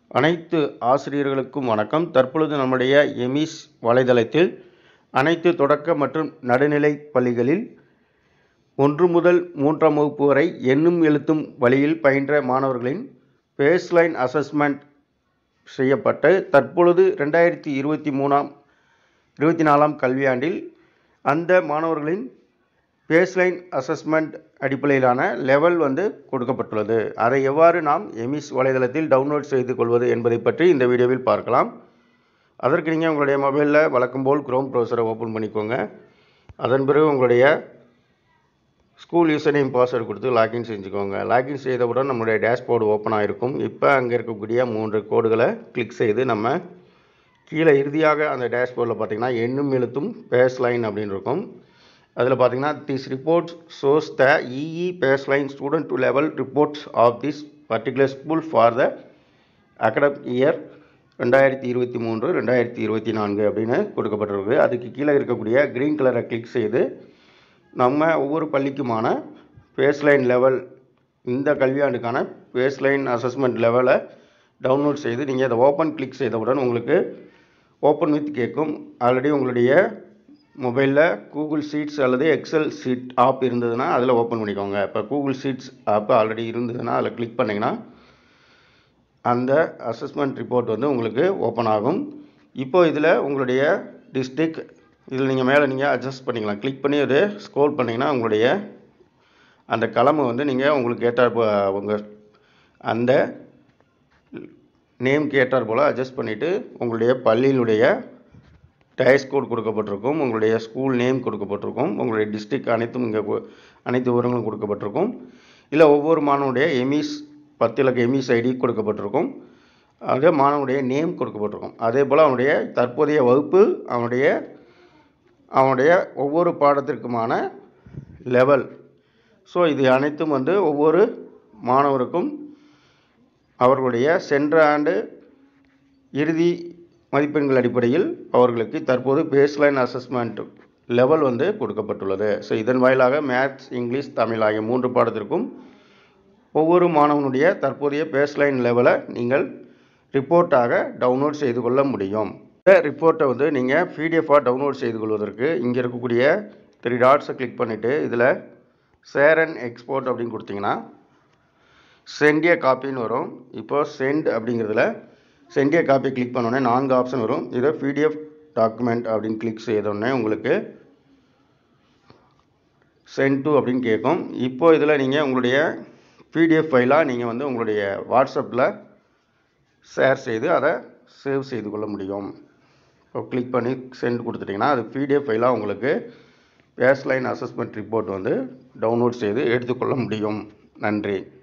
அனைத்து ஆசிரியர்களுக்கும் வணக்கம் தற்பொழுது நம்முடைய எமிஸ் வலைதளத்தில் அனைத்து தொடக்க மற்றும் நடுநிலை பள்ளிகளில் ஒன்று முதல் மூன்றாம் வகுப்பு வரை எண்ணும் எழுத்தும் வழியில் பயின்ற மாணவர்களின் பேஸ்லைன் அசஸ்மெண்ட் செய்யப்பட்டு தற்பொழுது ரெண்டாயிரத்தி இருபத்தி மூணாம் இருபத்தி நாலாம் கல்வியாண்டில் அந்த மாணவர்களின் பேஸ்லைன் அசஸ்மெண்ட் அடிப்படையிலான லெவல் வந்து கொடுக்கப்பட்டுள்ளது அதை எவ்வாறு நாம் எமிஸ் வலைதளத்தில் டவுன்லோட் செய்து கொள்வது என்பதை பற்றி இந்த வீடியோவில் பார்க்கலாம் அதற்கு நீங்கள் உங்களுடைய மொபைலில் வழக்கம் போல் குரோம் ப்ரௌசரை ஓப்பன் பண்ணிக்கோங்க அதன் பிறகு உங்களுடைய ஸ்கூல் யூசர் நேம் பாஸ்வேர்டு கொடுத்து லாகின் செஞ்சுக்கோங்க லாகின் செய்தவுடன் நம்மளுடைய டேஷ்போர்டு ஓப்பன் ஆகிருக்கும் இப்போ அங்கே இருக்கக்கூடிய மூன்று கோடுகளை கிளிக் செய்து நம்ம கீழே இறுதியாக அந்த டேஷ்போர்டில் பார்த்தீங்கன்னா எண்ணும் எழுத்தும் பேஸ் லைன் அப்படின்னு இருக்கும் அதில் பார்த்தீங்கன்னா this reports shows the EE baseline student to level reports of this particular school for the academic year ரெண்டாயிரத்தி இருபத்தி மூன்று ரெண்டாயிரத்தி இருபத்தி நான்கு அப்படின்னு கொடுக்கப்பட்டிருக்கு அதுக்கு கீழே இருக்கக்கூடிய க்ரீன் கலரை கிளிக் செய்து நம்ம ஒவ்வொரு பள்ளிக்குமான பேஸ்லைன் லெவல் இந்த கல்வியாண்டுக்கான பேஸ்லைன் அசஸ்மெண்ட் லெவலை டவுன்லோட் செய்து நீங்கள் அதை ஓப்பன் கிளிக் செய்தவுடன் உங்களுக்கு ஓப்பன் வித் கேட்கும் ஆல்ரெடி உங்களுடைய மொபைலில் கூகுள் ஷீட்ஸ் அல்லது எக்ஸல் ஷீட் ஆப் இருந்ததுன்னா அதில் ஓப்பன் பண்ணிக்கோங்க இப்போ கூகுள் ஷீட்ஸ் ஆப் ஆல்ரெடி இருந்ததுன்னா அதில் கிளிக் பண்ணிங்கன்னா அந்த அசஸ்மெண்ட் ரிப்போர்ட் வந்து உங்களுக்கு ஓப்பன் ஆகும் இப்போ இதில் உங்களுடைய டிஸ்ட்ரிக் இதில் நீங்கள் மேலே நீங்கள் அட்ஜஸ்ட் பண்ணிக்கலாம் கிளிக் பண்ணி அது ஸ்க்ரோல் பண்ணிங்கன்னா உங்களுடைய அந்த கலமை வந்து நீங்கள் உங்களுக்கு ஏற்றார் போ உங்கள் அந்த நேம் கேட்டார் போல் அட்ஜஸ்ட் பண்ணிவிட்டு உங்களுடைய பள்ளியினுடைய டயஸ் கோட் கொடுக்கப்பட்டிருக்கும் உங்களுடைய ஸ்கூல் நேம் கொடுக்கப்பட்டிருக்கும் உங்களுடைய டிஸ்ட்ரிக் அனைத்தும் இங்கே கு- அனைத்து விவரங்களும் கொடுக்கப்பட்டிருக்கும் இல்லை ஒவ்வொரு மாணவனுடைய எமிஸ் பத்து இலக்க எமிஸ் ஐடி கொடுக்கப்பட்டிருக்கும் அதே மாணவனுடைய நேம் கொடுக்கப்பட்டிருக்கும் அதே போல் அவனுடைய தற்போதைய வகுப்பு அவனுடைய அவனுடைய ஒவ்வொரு பாடத்திற்குமான லெவல் ஸோ இது அனைத்தும் வந்து ஒவ்வொரு மாணவருக்கும் அவர்களுடைய சென்ற ஆண்டு இறுதி மதிப்பெண்கள் அடிப்படையில் அவர்களுக்கு தற்போது பேஸ்லைன் அசஸ்மெண்ட் லெவல் வந்து கொடுக்கப்பட்டுள்ளது ஸோ இதன் வாயிலாக மேத்ஸ் இங்கிலீஷ் தமிழ் ஆகிய மூன்று பாடத்திற்கும் ஒவ்வொரு மாணவனுடைய தற்போதைய பேஸ்லைன் லெவலை நீங்கள் ரிப்போர்ட்டாக டவுன்லோட் செய்து கொள்ள முடியும் இந்த ரிப்போர்ட்டை வந்து நீங்கள் பிடிஎஃபாக டவுன்லோட் செய்து கொள்வதற்கு இங்கே இருக்கக்கூடிய த்ரீ டாட்ஸை கிளிக் பண்ணிவிட்டு இதில் ஷேர் அண்ட் எக்ஸ்போர்ட் அப்படின்னு கொடுத்தீங்கன்னா சென்டிய காப்பின்னு வரும் இப்போ சென்ட் அப்படிங்கிறதுல சென்டிய காப்பி கிளிக் பண்ணோடனே நான்கு ஆப்ஷன் வரும் இதை பிடிஎஃப் டாக்குமெண்ட் அப்படின்னு கிளிக் செய்தோடனே உங்களுக்கு சென்ட் டு அப்படின்னு கேட்கும் இப்போ இதில் நீங்கள் உங்களுடைய பிடிஎஃப் ஃபைலாக நீங்கள் வந்து உங்களுடைய வாட்ஸ்அப்பில் ஷேர் செய்து அதை சேவ் செய்து கொள்ள முடியும் இப்போ கிளிக் பண்ணி சென்ட் கொடுத்துட்டிங்கன்னா அது பிடிஎஃப் ஃபைலாக உங்களுக்கு பேஸ்லைன் அசஸ்மெண்ட் ரிப்போர்ட் வந்து டவுன்லோட் செய்து எடுத்துக்கொள்ள முடியும் நன்றி